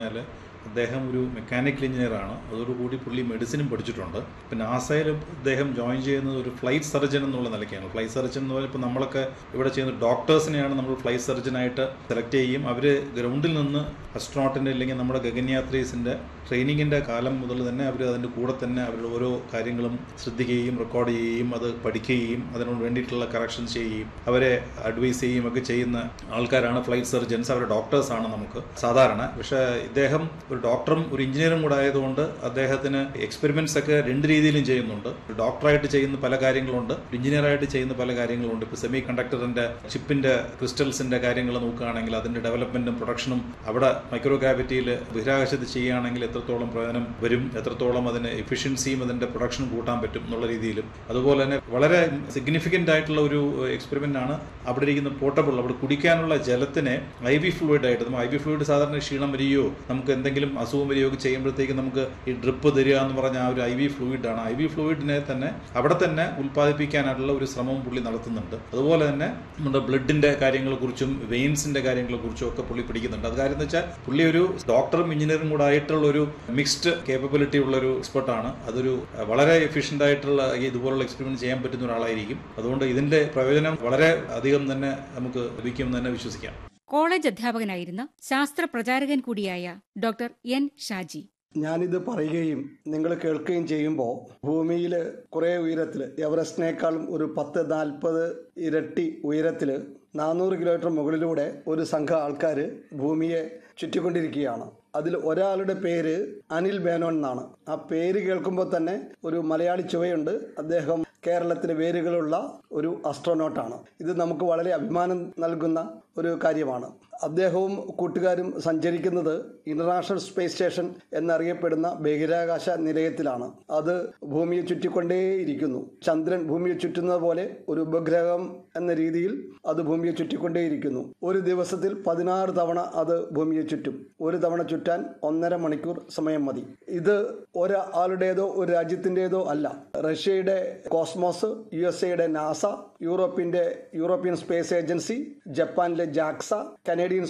എന്നാൽ അദ്ദേഹം ഒരു മെക്കാനിക്കൽ എഞ്ചിനീയറാണ് അതോടുകൂടി പുള്ളി മെഡിസിനും പഠിച്ചിട്ടുണ്ട് പിന്നെ നാസയിൽ അദ്ദേഹം ജോയിൻ ചെയ്യുന്നത് ഒരു ഫ്ലൈറ്റ് സർജൻ എന്നുള്ള നിലയ്ക്കാണ് ഫ്ലൈറ്റ് സർജൻ എന്ന് പറയുമ്പോൾ ഇപ്പോൾ നമ്മളൊക്കെ ഇവിടെ ചെയ്യുന്ന ഡോക്ടേഴ്സിനെയാണ് നമ്മൾ ഫ്ലൈറ്റ് സർജനായിട്ട് സെലക്ട് ചെയ്യും അവർ ഗ്രൗണ്ടിൽ നിന്ന് അസ്ട്രോണോട്ടിൻ്റെ അല്ലെങ്കിൽ നമ്മുടെ ഗഗൻയാത്രീസിൻ്റെ ട്രെയിനിങ്ങിൻ്റെ കാലം മുതൽ തന്നെ അവർ അതിൻ്റെ കൂടെ തന്നെ അവരുടെ ഓരോ കാര്യങ്ങളും ശ്രദ്ധിക്കുകയും റെക്കോർഡ് ചെയ്യുകയും അത് പഠിക്കുകയും അതിനോട് വേണ്ടിയിട്ടുള്ള കറക്ഷൻസ് ചെയ്യുകയും അവരെ അഡ്വൈസ് ചെയ്യുകയും ഒക്കെ ചെയ്യുന്ന ആൾക്കാരാണ് ഫ്ലൈറ്റ് സർജൻസ് അവരുടെ ഡോക്ടേഴ്സാണ് നമുക്ക് സാധാരണ പക്ഷേ ഇദ്ദേഹം ഒരു ഡോക്ടറും ഒരു എഞ്ചിനീയറും കൂടെ ആയതുകൊണ്ട് അദ്ദേഹത്തിന് എക്സ്പെരിമെന്റ്സ് ഒക്കെ രണ്ട് രീതിയിലും ചെയ്യുന്നുണ്ട് ഒരു ഡോക്ടറായിട്ട് ചെയ്യുന്ന പല കാര്യങ്ങളുണ്ട് ഒരു എഞ്ചിനീയറായിട്ട് ചെയ്യുന്ന പല കാര്യങ്ങളുണ്ട് ഇപ്പോൾ സെമി കണ്ടക്ടറിന്റെ ചിപ്പിന്റെ ക്രിസ്റ്റൽസിന്റെ കാര്യങ്ങൾ നോക്കുകയാണെങ്കിൽ അതിന്റെ ഡെവലപ്മെന്റും പ്രൊഡക്ഷനും അവിടെ മൈക്രോ ഗ്രാവിറ്റിയിൽ ബഹിരാകാശത്ത് ചെയ്യുകയാണെങ്കിൽ എത്രത്തോളം പ്രയോജനം വരും എത്രത്തോളം അതിന് എഫിഷ്യൻസിയും അതിന്റെ പ്രൊഡക്ഷനും കൂട്ടാൻ പറ്റും എന്നുള്ള രീതിയിലും അതുപോലെ തന്നെ വളരെ സിഗ്നിഫിക്കന്റ് ആയിട്ടുള്ള ഒരു എക്സ്പെരിമെന്റ് ആണ് അവിടെ ഇരിക്കുന്ന പോർട്ടബിൾ അവിടെ കുടിക്കാനുള്ള ജലത്തിനെ ഐ വി ഫ്ലൂയിഡ് ആയിട്ട് നമ്മൾ ഐ വി ഫ്ലൂയിഡ് സാധാരണ ക്ഷീണം വരികയോ നമുക്ക് എന്തെങ്കിലും അസുഖം വരികയോ ഒക്കെ ചെയ്യുമ്പോഴത്തേക്ക് നമുക്ക് ഈ ഡ്രിപ്പ് തരിക എന്ന് പറഞ്ഞ ആ ഒരു ഐ വി ഫ്ലൂയിഡ് ആണ് ഐ വി ഫ്ലൂയിഡിനെ തന്നെ അവിടെ തന്നെ ഉൽപ്പാദിപ്പിക്കാനായിട്ടുള്ള ഒരു ശ്രമവും പുള്ളി നടത്തുന്നുണ്ട് അതുപോലെ തന്നെ നമ്മുടെ ബ്ലഡിന്റെ കാര്യങ്ങളെ കുറിച്ചും വെയിൻസിന്റെ കാര്യങ്ങളെ കുറിച്ചും ഒക്കെ പുള്ളി പിടിക്കുന്നുണ്ട് അത് കാര്യം എന്ന് വെച്ചാൽ പുള്ളി ഒരു ഡോക്ടറും എഞ്ചിനീയറും കൂടെ ആയിട്ടുള്ള ഒരു മിക്സ്ഡ് കേപ്പബിലിറ്റി ഉള്ള ഒരു എക്സ്പെർട്ടാണ് അതൊരു വളരെ എഫിഷ്യന്റ് ആയിട്ടുള്ള ഈ ഇതുപോലുള്ള എക്സ്പെരിമെന്റ് ചെയ്യാൻ പറ്റുന്ന ഒരാളായിരിക്കും അതുകൊണ്ട് ഇതിന്റെ പ്രയോജനം വളരെ അധികം തന്നെ നമുക്ക് ലഭിക്കുമെന്ന് തന്നെ വിശ്വസിക്കാം കോളേജ് അധ്യാപകനായിരുന്ന ശാസ്ത്ര പ്രചാരകൻ കൂടിയായ ഡോക്ടർ എൻ ഷാജി ഞാനിത് പറയുകയും നിങ്ങൾ കേൾക്കുകയും ചെയ്യുമ്പോൾ ഭൂമിയിൽ കുറേ ഉയരത്തിൽ എവറസ്റ്റിനേക്കാളും ഒരു പത്ത് നാൽപ്പത് ഇരട്ടി ഉയരത്തിൽ നാനൂറ് കിലോമീറ്റർ മുകളിലൂടെ ഒരു സംഘം ആൾക്കാർ ഭൂമിയെ ചുറ്റിക്കൊണ്ടിരിക്കുകയാണ് അതിൽ ഒരാളുടെ പേര് അനിൽ മേനോൻ എന്നാണ് ആ പേര് കേൾക്കുമ്പോൾ തന്നെ ഒരു മലയാളി ചുവയുണ്ട് അദ്ദേഹം കേരളത്തിലെ വേരുകളുള്ള ഒരു അസ്ട്രോനോട്ടാണ് ഇത് നമുക്ക് വളരെ അഭിമാനം നൽകുന്ന ഒരു കാര്യമാണ് അദ്ദേഹവും കൂട്ടുകാരും സഞ്ചരിക്കുന്നത് ഇന്റർനാഷണൽ സ്പേസ് സ്റ്റേഷൻ എന്നറിയപ്പെടുന്ന ബഹിരാകാശ നിലയത്തിലാണ് അത് ഭൂമിയെ ചുറ്റിക്കൊണ്ടേയിരിക്കുന്നു ചന്ദ്രൻ ഭൂമിയെ ചുറ്റുന്നത് പോലെ ഒരു ഉപഗ്രഹം എന്ന രീതിയിൽ അത് ഭൂമിയെ ചുറ്റിക്കൊണ്ടേയിരിക്കുന്നു ഒരു ദിവസത്തിൽ പതിനാറ് തവണ അത് ഭൂമിയെ ചുറ്റും ഒരു തവണ ചുറ്റാൻ ഒന്നര മണിക്കൂർ സമയം മതി ഇത് ഒരാളുടേതോ ഒരു രാജ്യത്തിൻ്റെതോ അല്ല റഷ്യയുടെ കോസ്മോസ് യു എസ് എയുടെ നാസ യൂറോപ്പിന്റെ യൂറോപ്യൻ സ്പേസ് ഏജൻസി ജപ്പാനിലെ ജാക്സ കനേഡിയൻ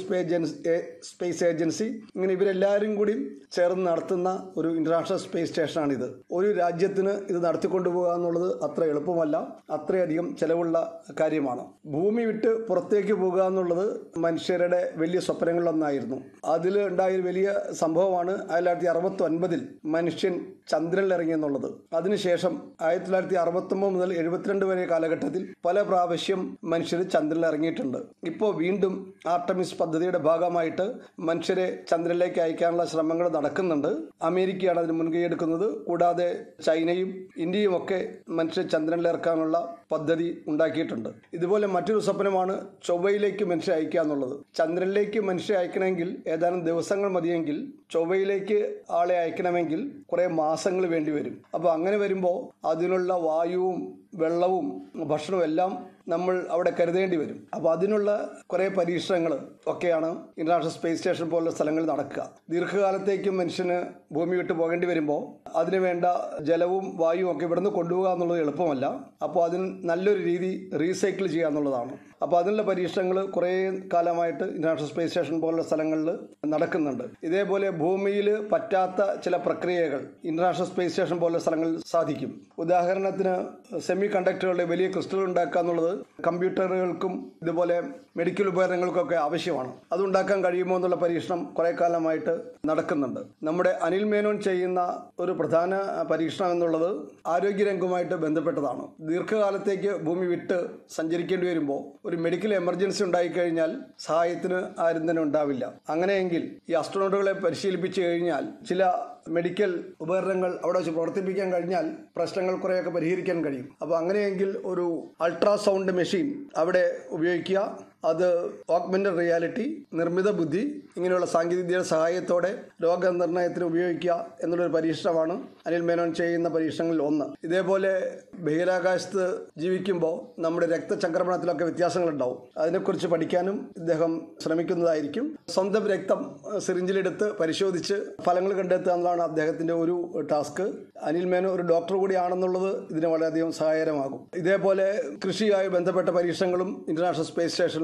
സ്പേസ് ഏജൻസി ഇങ്ങനെ ഇവരെല്ലാവരും കൂടി ചേർന്ന് നടത്തുന്ന ഒരു ഇന്റർനാഷണൽ സ്പേസ് സ്റ്റേഷനാണിത് ഒരു രാജ്യത്തിന് ഇത് നടത്തിക്കൊണ്ടുപോകുക എന്നുള്ളത് അത്ര എളുപ്പമല്ല അത്രയധികം ചെലവുള്ള കാര്യമാണ് ഭൂമി വിട്ട് പുറത്തേക്ക് പോകുക എന്നുള്ളത് മനുഷ്യരുടെ വലിയ സ്വപ്നങ്ങളിലൊന്നായിരുന്നു അതിൽ ഉണ്ടായ ഒരു വലിയ സംഭവമാണ് ആയിരത്തി തൊള്ളായിരത്തി അറുപത്തി ഒൻപതിൽ മനുഷ്യൻ ചന്ദ്രനിൽ ഇറങ്ങി എന്നുള്ളത് അതിനുശേഷം ആയിരത്തി തൊള്ളായിരത്തി അറുപത്തി ഒമ്പത് മുതൽ എഴുപത്തിരണ്ട് വരെ കാലഘട്ടത്തിൽ പല പ്രാവശ്യം മനുഷ്യർ ചന്ദ്രനിൽ ഇറങ്ങിയിട്ടുണ്ട് ഇപ്പോൾ വീണ്ടും ആർട്ടമിസ് പദ്ധതിയുടെ ഭാഗമായിട്ട് മനുഷ്യരെ ചന്ദ്രനിലേക്ക് അയക്കാനുള്ള ശ്രമങ്ങൾ നടക്കുന്നുണ്ട് അമേരിക്കയാണ് അതിന് മുൻകൈ എടുക്കുന്നത് കൂടാതെ ചൈനയും ഇന്ത്യയും ഒക്കെ മനുഷ്യരെ ചന്ദ്രനിൽ ഇറക്കാനുള്ള പദ്ധതി ഉണ്ടാക്കിയിട്ടുണ്ട് ഇതുപോലെ മറ്റൊരു സ്വപ്നമാണ് ചൊവ്വയിലേക്ക് മനുഷ്യരെ അയക്കുക എന്നുള്ളത് ചന്ദ്രനിലേക്ക് മനുഷ്യരെ അയക്കണമെങ്കിൽ ഏതാനും ദിവസങ്ങൾ മതിയെങ്കിൽ ചൊവ്വയിലേക്ക് ആളെ അയക്കണമെങ്കിൽ കുറെ മാസങ്ങൾ വേണ്ടി വരും അപ്പോൾ അങ്ങനെ വരുമ്പോൾ അതിനുള്ള വായുവും വെള്ളവും ഭക്ഷണവും എല്ലാം നമ്മൾ അവിടെ കരുതേണ്ടി വരും അപ്പോൾ അതിനുള്ള കുറേ പരീക്ഷണങ്ങൾ ഒക്കെയാണ് ഇന്റർനാഷണൽ സ്പേസ് സ്റ്റേഷൻ പോലുള്ള സ്ഥലങ്ങളിൽ നടക്കുക ദീർഘകാലത്തേക്കും മനുഷ്യന് ഭൂമി വിട്ട് പോകേണ്ടി വരുമ്പോൾ അതിന് വേണ്ട ജലവും വായുവും ഒക്കെ ഇവിടുന്ന് കൊണ്ടുപോകുക എന്നുള്ളത് എളുപ്പമല്ല അപ്പോൾ അതിന് നല്ലൊരു രീതി റീസൈക്കിൾ ചെയ്യുക എന്നുള്ളതാണ് അപ്പോൾ അതിനുള്ള പരീക്ഷണങ്ങൾ കുറേ കാലമായിട്ട് ഇന്റർനാഷണൽ സ്പേസ് സ്റ്റേഷൻ പോലുള്ള സ്ഥലങ്ങളിൽ നടക്കുന്നുണ്ട് ഇതേപോലെ ഭൂമിയിൽ പറ്റാത്ത ചില പ്രക്രിയകൾ ഇന്റർനാഷണൽ സ്പേസ് സ്റ്റേഷൻ പോലുള്ള സ്ഥലങ്ങളിൽ സാധിക്കും ഉദാഹരണത്തിന് സെമി കണ്ടക്ടറുകളുടെ വലിയ ക്രിസ്റ്റൽ ഉണ്ടാക്കുക എന്നുള്ളത് കമ്പ്യൂട്ടറുകൾക്കും ഇതുപോലെ മെഡിക്കൽ ഉപകരണങ്ങൾക്കൊക്കെ ആവശ്യമാണ് അതുണ്ടാക്കാൻ കഴിയുമോ എന്നുള്ള പരീക്ഷണം കുറെ കാലമായിട്ട് നടക്കുന്നുണ്ട് നമ്മുടെ അനിൽ മേനോൻ ചെയ്യുന്ന ഒരു പ്രധാന പരീക്ഷണം എന്നുള്ളത് ആരോഗ്യരംഗവുമായിട്ട് ബന്ധപ്പെട്ടതാണ് ദീർഘകാലത്തേക്ക് ഭൂമി വിട്ട് സഞ്ചരിക്കേണ്ടി വരുമ്പോൾ ഒരു മെഡിക്കൽ എമർജൻസി ഉണ്ടായിക്കഴിഞ്ഞാൽ സഹായത്തിന് ആരും തന്നെ ഉണ്ടാവില്ല അങ്ങനെയെങ്കിൽ ഈ അസ്ട്രോണോട്ടുകളെ പരിശീലിപ്പിച്ചു കഴിഞ്ഞാൽ ചില മെഡിക്കൽ ഉപകരണങ്ങൾ അവിടെ വെച്ച് പ്രവർത്തിപ്പിക്കാൻ കഴിഞ്ഞാൽ പ്രശ്നങ്ങൾ കുറേയൊക്കെ പരിഹരിക്കാൻ കഴിയും അപ്പോൾ അങ്ങനെയെങ്കിൽ ഒരു അൾട്രാസൗണ്ട് മെഷീൻ അവിടെ ഉപയോഗിക്കുക അത് ഓഗ്മെന്റഡ് റിയാലിറ്റി നിർമ്മിത ബുദ്ധി ഇങ്ങനെയുള്ള സാങ്കേതികവിദ്യയുടെ സഹായത്തോടെ രോഗനിർണയത്തിന് ഉപയോഗിക്കുക എന്നുള്ളൊരു പരീക്ഷണമാണ് അനിൽ മേനോൻ ചെയ്യുന്ന പരീക്ഷണങ്ങളിൽ ഒന്ന് ഇതേപോലെ ബഹിരാകാശത്ത് ജീവിക്കുമ്പോൾ നമ്മുടെ രക്തചംക്രമണത്തിലൊക്കെ വ്യത്യാസങ്ങളുണ്ടാവും അതിനെക്കുറിച്ച് പഠിക്കാനും ഇദ്ദേഹം ശ്രമിക്കുന്നതായിരിക്കും സ്വന്തം രക്തം സിറിഞ്ചിലെടുത്ത് പരിശോധിച്ച് ഫലങ്ങൾ കണ്ടെത്തുക എന്നുള്ളതാണ് അദ്ദേഹത്തിന്റെ ഒരു ടാസ്ക് അനിൽ മേനോ ഒരു ഡോക്ടർ കൂടിയാണെന്നുള്ളത് ഇതിന് വളരെയധികം സഹായകരമാകും ഇതേപോലെ കൃഷിയുമായി ബന്ധപ്പെട്ട പരീക്ഷണങ്ങളും ഇന്റർനാഷണൽ സ്പേസ് സ്റ്റേഷനിൽ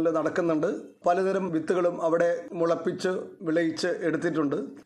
നടക്കുന്നുണ്ട് പലതരം വിത്തുകളും അവിടെ മുളപ്പിച്ച് വിളയിച്ച് എടുത്തിട്ടുണ്ട്